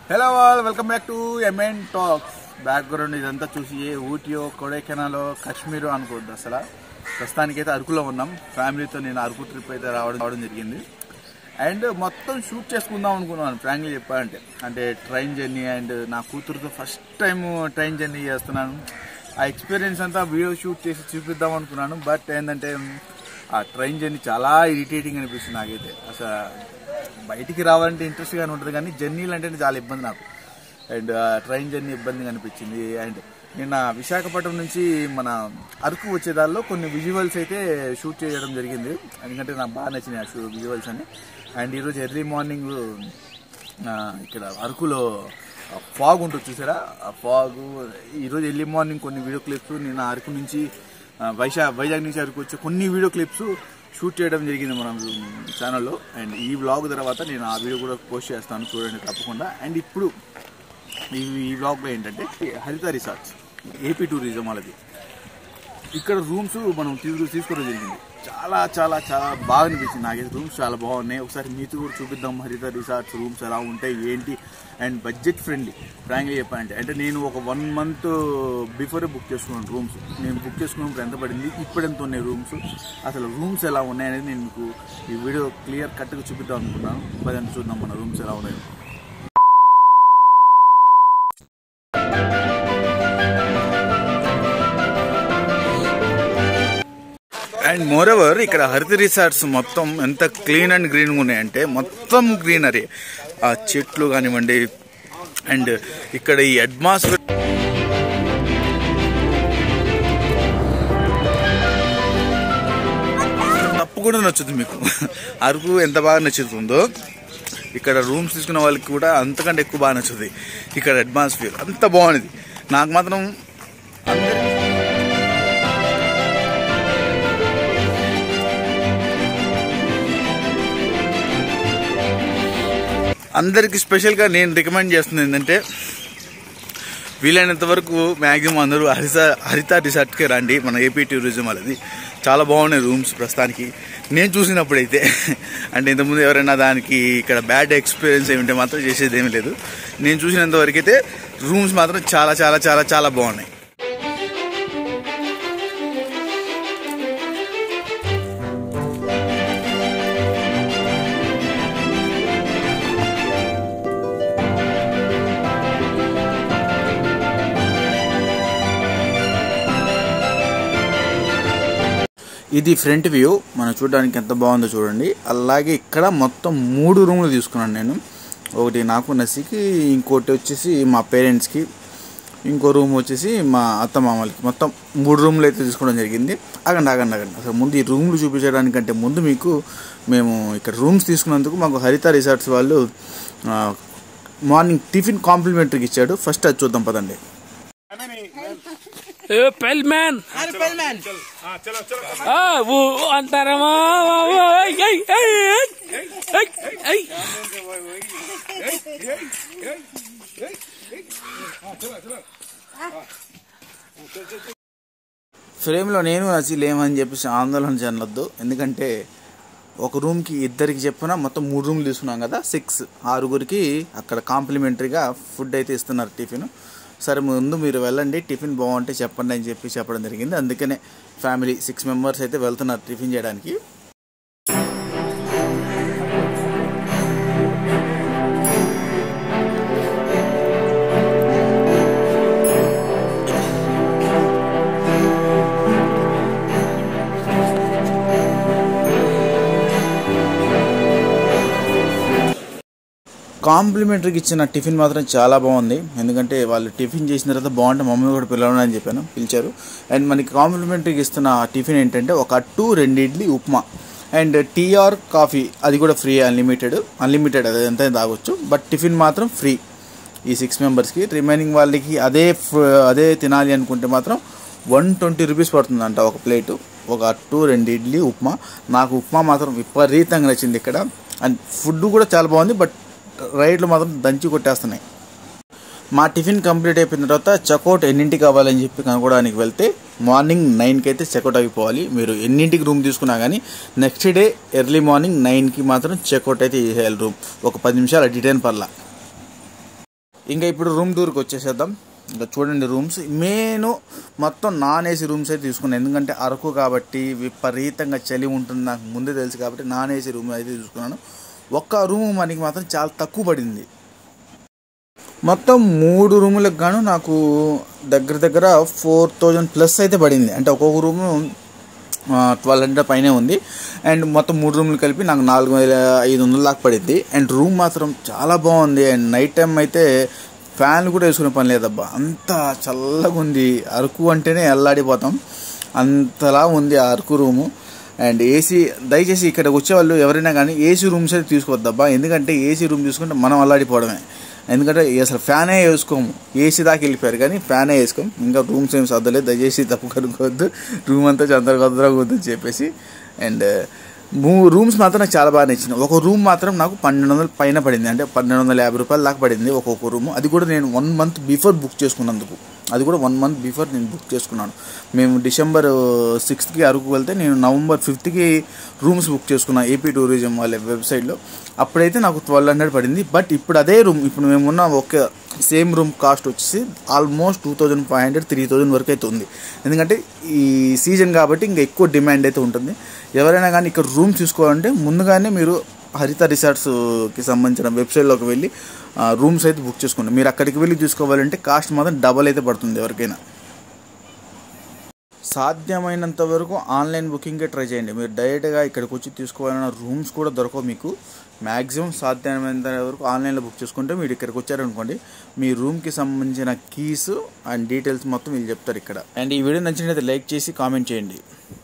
Hello all welcome back to M N talks background ఇదంతా చూసి ఏ ఊటియో కొడైకెనాలో కాశ్మీర్ అనుకోవద్దు అసలు ప్రస్తుతానికైతే అరకులో ఉన్నాం ఫ్యామిలీతో నేను అరకు ట్రిప్ అయితే రావడం రావడం జరిగింది అండ్ మొత్తం షూట్ చేసుకుందాం అనుకున్నాను ఫ్రాంక్లీ చెప్పాలంటే అంటే ట్రైన్ జర్నీ అండ్ నా కూతురుతో ఫస్ట్ టైం ట్రైన్ జర్నీ చేస్తున్నాను ఆ ఎక్స్పీరియన్స్ అంతా వీడియో షూట్ చేసి చూపిద్దాం అనుకున్నాను బట్ ఏంటంటే ఆ ట్రైన్ జర్నీ చాలా ఇరిటేటింగ్ అనిపిస్తుంది నాకైతే అసలు బయటికి రావాలంటే ఇంట్రెస్ట్గానే ఉంటుంది కానీ జర్నీలు అంటే చాలా ఇబ్బంది నాకు అండ్ ట్రైన్ జర్నీ ఇబ్బందిగా అనిపించింది అండ్ నిన్న విశాఖపట్నం నుంచి మన అరకు వచ్చేదాల్లో కొన్ని విజువల్స్ అయితే షూట్ చేయడం జరిగింది ఎందుకంటే నాకు బాగా నచ్చినాయి ఆ షూ విజువల్స్ అని అండ్ ఈరోజు ఎర్లీ మార్నింగ్ ఇక్కడ అరకులో ఫాగ్ ఉంటుంది చూసారా ఆ ఫాగ్ ఈరోజు ఎర్లీ మార్నింగ్ కొన్ని వీడియో క్లిప్స్ నిన్న అరకు నుంచి ఆ, వైశా వైజాగ్ నుంచి అరకు వచ్చే కొన్ని వీడియో క్లిప్స్ షూట్ చేయడం జరిగింది మన ఛానల్లో అండ్ ఈ వ్లాగ్ తర్వాత నేను ఆ వీడియో కూడా పోస్ట్ చేస్తాను చూడండి తప్పకుండా అండ్ ఇప్పుడు ఈ ఈ వ్లాగ్లో ఏంటంటే హరిత రిసార్ట్స్ ఏపీ టూరిజం వాళ్ళది ఇక్కడ రూమ్స్ మనం తీసుకు తీసుకోవడం జరిగింది చాలా చాలా చాలా బాగా అనిపించింది నాకైతే రూమ్స్ చాలా బాగున్నాయి ఒకసారి మీతో కూడా చూపిద్దాం హరిత రిసార్ట్స్ రూమ్స్ ఎలా ఉంటాయి ఏంటి అండ్ బడ్జెట్ ఫ్రెండ్లీ ఫ్రాంక్లీ చెప్పాలంటే అంటే నేను ఒక వన్ మంత్ బిఫోరే బుక్ చేసుకున్నాను రూమ్స్ నేను బుక్ చేసుకున్నప్పుడు ఎంత పడింది ఇప్పుడు ఎంత ఉన్నాయి రూమ్స్ అసలు రూమ్స్ ఎలా ఉన్నాయి అనేది నేను మీకు ఈ వీడియో క్లియర్ కట్గా చూపిద్దాం అనుకున్నాను పదండి చూద్దాం మన రూమ్స్ ఎలా ఉన్నాయో అండ్ మోర్ ఓవర్ ఇక్కడ హరిత రిసార్ట్స్ మొత్తం ఎంత క్లీన్ అండ్ గ్రీన్గా ఉన్నాయంటే మొత్తం గ్రీనరీ ఆ చెట్లు కానివ్వండి అండ్ ఇక్కడ ఈ అట్మాస్ఫియర్ తప్పకుండా నచ్చుతుంది మీకు అరకు ఎంత బాగా నచ్చుతుందో ఇక్కడ రూమ్స్ తీసుకున్న వాళ్ళకి కూడా అంతకంటే ఎక్కువ బాగా నచ్చుతుంది ఇక్కడ అట్మాస్ఫియర్ అంత బాగుంది నాకు మాత్రం అందరి అందరికి స్పెషల్గా నేను రికమెండ్ చేస్తుంది ఏంటంటే వీలైనంత వరకు మ్యాక్సిమం అందరూ హరిత హరిత రిసార్ట్కే రండి మన ఏపీ టూరిజం వాళ్ళది చాలా బాగున్నాయి రూమ్స్ ప్రస్తుతానికి నేను చూసినప్పుడైతే అంటే ఇంతకుముందు ఎవరైనా దానికి ఇక్కడ బ్యాడ్ ఎక్స్పీరియన్స్ ఏమిటంటే మాత్రం చేసేది ఏమీ లేదు నేను చూసినంత వరకు అయితే రూమ్స్ మాత్రం చాలా చాలా చాలా చాలా బాగున్నాయి ఇది ఫ్రంట్ వ్యూ మనం చూడడానికి ఎంత బాగుందో చూడండి అలాగే ఇక్కడ మొత్తం మూడు రూమ్లు తీసుకున్నాను నేను ఒకటి నాకు నసికి ఇంకోటి వచ్చేసి మా పేరెంట్స్కి ఇంకో రూమ్ వచ్చేసి మా అత్త మామలకి మొత్తం మూడు రూమ్లు అయితే తీసుకోవడం జరిగింది ఆగండి ఆగండి ఆగండి అసలు ముందు ఈ రూమ్లు చూపించడానికంటే ముందు మీకు మేము ఇక్కడ రూమ్స్ తీసుకున్నందుకు మాకు హరిత రిసార్ట్స్ వాళ్ళు ఆ, మార్నింగ్ టిఫిన్ కాంప్లిమెంటరీకి ఇచ్చాడు ఫస్ట్ అది చూద్దాం పదండి ఏ పెల్ మ్యాన్ ఆ, ఊ అంటారమ్మా బాబు. ఏయ్, ఏయ్, ఏయ్, ఏయ్, ఏయ్, ఏయ్. ఫ్రేమ్లో నేను నచ్చి లేమని చెప్పేసి ఆందోళన చెందొద్దు ఎందుకంటే ఒక రూమ్కి ఇద్దరికి చెప్పిన మొత్తం మూడు రూమ్లు తీసుకున్నాం కదా సిక్స్ ఆరుగురికి అక్కడ కాంప్లిమెంటరీగా ఫుడ్ అయితే ఇస్తున్నారు టిఫిన్ సరే ముందు మీరు వెళ్ళండి టిఫిన్ బాగుంటే చెప్పండి అని చెప్పి చెప్పడం జరిగింది అందుకనే ఫ్యామిలీ సిక్స్ మెంబర్స్ అయితే వెళ్తున్నారు టిఫిన్ చేయడానికి కాంప్లిమెంటరీకి ఇచ్చిన టిఫిన్ మాత్రం చాలా బాగుంది ఎందుకంటే వాళ్ళు టిఫిన్ చేసిన తర్వాత బాగుంటే మమ్మీ కూడా పిలవడం అని చెప్పాను పిలిచారు అండ్ మనకి కాంప్లిమెంటరీకి ఇస్తున్న టిఫిన్ ఏంటంటే ఒక అట్టు రెండు idli upma and tea or coffee అది కూడా ఫ్రీ అన్లిమిటెడ్ అన్లిమిటెడ్ అది ఎంత తాగొచ్చు బట్ టిఫిన్ మాత్రం ఫ్రీ ఈ సిక్స్ మెంబర్స్కి రిమైనింగ్ వాళ్ళకి అదే ఫ్- అదే తినాలి అనుకుంటే మాత్రం వన్ ట్వంటీ రూపీస్ పడుతుందంట ఒక ప్లేటు ఒక అట్టు రెండు ఇడ్లీ ఉప్మా నాకు ఉప్మా మాత్రం విపరీతంగా నచ్చింది ఇక్కడ అండ్ ఫుడ్ కూడా చాలా బాగుంది బట్ రైడ్లు మాత్రం దంచి కొట్టేస్తున్నాయి మా టిఫిన్ కంప్లీట్ అయిపోయిన తర్వాత చెక్అవుట్ ఎన్నింటికి కావాలని చెప్పి కనుక్కోవడానికి వెళ్తే మార్నింగ్ నైన్కి అయితే చెక్అవుట్ అయిపోవాలి మీరు ఎన్నింటికి రూమ్ తీసుకున్నా కానీ నెక్స్ట్ డే ఎర్లీ మార్నింగ్ నైన్కి మాత్రం చెక్అవుట్ అయితే చేసేయాలి రూమ్ ఒక పది నిమిషాలు డిటైన్ పర్లా ఇంకా ఇప్పుడు రూమ్ టూర్కి వచ్చేసేద్దాం ఇంకా చూడండి రూమ్స్ మెయిన్ మొత్తం నాన్ ఏసీ రూమ్స్ అయితే తీసుకున్నాను ఎందుకంటే అరకు కాబట్టి విపరీతంగా చలి ఉంటుంది నాకు ముందే తెలుసు కాబట్టి నాన్ ఏసీ రూమ్ అయితే తీసుకున్నాను ఒక్క రూమ్ మనకి మాత్రం చాలా తక్కువ పడింది మొత్తం మూడు రూములకు గాను నాకు దగ్గర దగ్గర ఫోర్ థౌజండ్ ప్లస్ అయితే పడింది అంటే ఒక్కొక్క రూము ట్వెల్వ్ హండ్రెడ్ పైనే ఉంది అండ్ మొత్తం మూడు రూములు కలిపి నాకు నాలుగు వేల ఐదు వందల దాకా పడింది అండ్ రూమ్ మాత్రం చాలా బాగుంది అండ్ నైట్ టైం అయితే ఫ్యాన్లు కూడా వేసుకునే పని లేదబ్బా అంత చల్లగా ఉంది అరకు అంటేనే ఎల్లాడిపోతాం అంతలా ఉంది ఆ అరకు రూము అండ్ ఏసీ దయచేసి ఇక్కడికి వచ్చే వాళ్ళు ఎవరైనా కానీ ఏసీ రూమ్స్ అయితే తీసుకోవద్దబ్బా ఎందుకంటే ఏసీ రూమ్ తీసుకుంటే మనం అల్లాడిపోవడమే ఎందుకంటే అసలు ఫ్యానే వేసుకోము ఏసీ దాకా వెళ్ళిపోయారు కానీ ఫ్యానే వేసుకోము ఇంకా రూమ్స్ ఏం సర్దలేదు దయచేసి తప్పు కనుక్కోవద్దు రూమ్ అంతా చందర కొద్దరగొద్దు అని చెప్పేసి అండ్ మూ రూమ్స్ మాత్రం నాకు చాలా బాగా నచ్చింది ఒక రూమ్ మాత్రం నాకు పన్నెండు వందల పైన పడింది అంటే పన్నెండు వందల యాభై రూపాయల దాకా పడింది ఒక్కొక్క రూమ్ అది కూడా నేను వన్ మంత్ బిఫోర్ బుక్ చేసుకున్నందుకు అది కూడా వన్ మంత్ బిఫోర్ నేను బుక్ చేసుకున్నాను మేము డిసెంబర్ సిక్స్త్కి అరకు వెళ్తే నేను నవంబర్ ఫిఫ్త్కి రూమ్స్ బుక్ చేసుకున్నాను ఏపీ టూరిజం వాళ్ళ వెబ్సైట్లో అప్పుడైతే నాకు ట్వెల్వ్ హండ్రెడ్ పడింది బట్ ఇప్పుడు అదే రూమ్ ఇప్పుడు మేము ఉన్న ఒక సేమ్ రూమ్ కాస్ట్ వచ్చేసి almost two thousand five hundred three thousand వరకు అయితే ఉంది ఎందుకంటే ఈ సీజన్ కాబట్టి ఇంకా ఎక్కువ డిమాండ్ అయితే ఉంటుంది ఎవరైనా కానీ ఇక్కడ రూమ్ తీసుకోవాలంటే ముందుగానే మీరు హరిత రిసార్ట్స్కి సంబంధించిన వెబ్సైట్లోకి వెళ్ళి రూమ్స్ అయితే బుక్ చేసుకోండి మీరు అక్కడికి వెళ్ళి తీసుకోవాలంటే కాస్ట్ మాత్రం డబల్ అయితే పడుతుంది ఎవరికైనా సాధ్యమైనంత వరకు ఆన్లైన్ బుకింగే ట్రై చేయండి మీరు డైరెక్ట్గా ఇక్కడికి వచ్చి తీసుకోవాలన్న రూమ్స్ కూడా దొరకవు మీకు మ్యాక్సిమం సాధ్యమైనంత వరకు ఆన్లైన్లో బుక్ చేసుకుంటే మీరు ఇక్కడికి వచ్చారనుకోండి మీ రూమ్కి సంబంధించిన కీస్ అండ్ డీటెయిల్స్ మొత్తం వీళ్ళు చెప్తారు ఇక్కడ అండ్ ఈ వీడియో నచ్చినట్లయితే లైక్ చేసి కామెంట్ చేయండి